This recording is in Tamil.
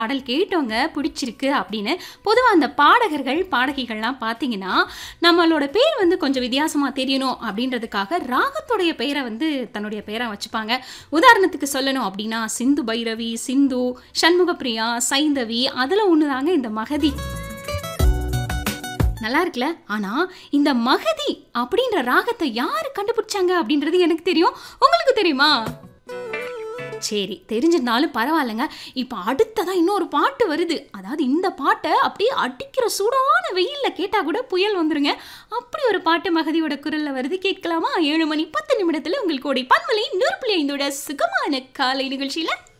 பாடல் கேட்டவங்க பிடிச்சிருக்கு அப்படின்னு பொதுவாக அந்த பாடகர்கள் பாடகிகள்லாம் பார்த்தீங்கன்னா நம்மளோட பேர் வந்து கொஞ்சம் வித்தியாசமாக தெரியணும் அப்படின்றதுக்காக ராகத்துடைய பெயரை வந்து தன்னுடைய பெயரை வச்சுப்பாங்க உதாரணத்துக்கு சொல்லணும் அப்படின்னா சிந்து பைரவி சிந்து சண்முகப்பிரியா சைந்தவி அதில் ஒன்று தாங்க இந்த மகதி நல்லா இருக்குல்ல ஆனா இந்த மகதி அப்படின்ற ராகத்தை யாரு கண்டுபிடிச்சாங்க அப்படின்றது எனக்கு தெரியும் உங்களுக்கு தெரியுமா சரி தெரிஞ்சிருந்தாலும் பரவாயில்லைங்க இப்போ அடுத்ததான் இன்னொரு பாட்டு வருது அதாவது இந்த பாட்டை அப்படியே அடிக்கிற சூடான வெயிலில் கேட்டால் கூட புயல் வந்துருங்க அப்படி ஒரு பாட்டு மகதியோட குரலில் வருது கேட்கலாமா ஏழு மணி பத்து நிமிடத்தில் உங்களுக்கு ஓடி பன்மலை நூறு புள்ளி ஐந்தோட சுகமான காலை நிகழ்ச்சியில்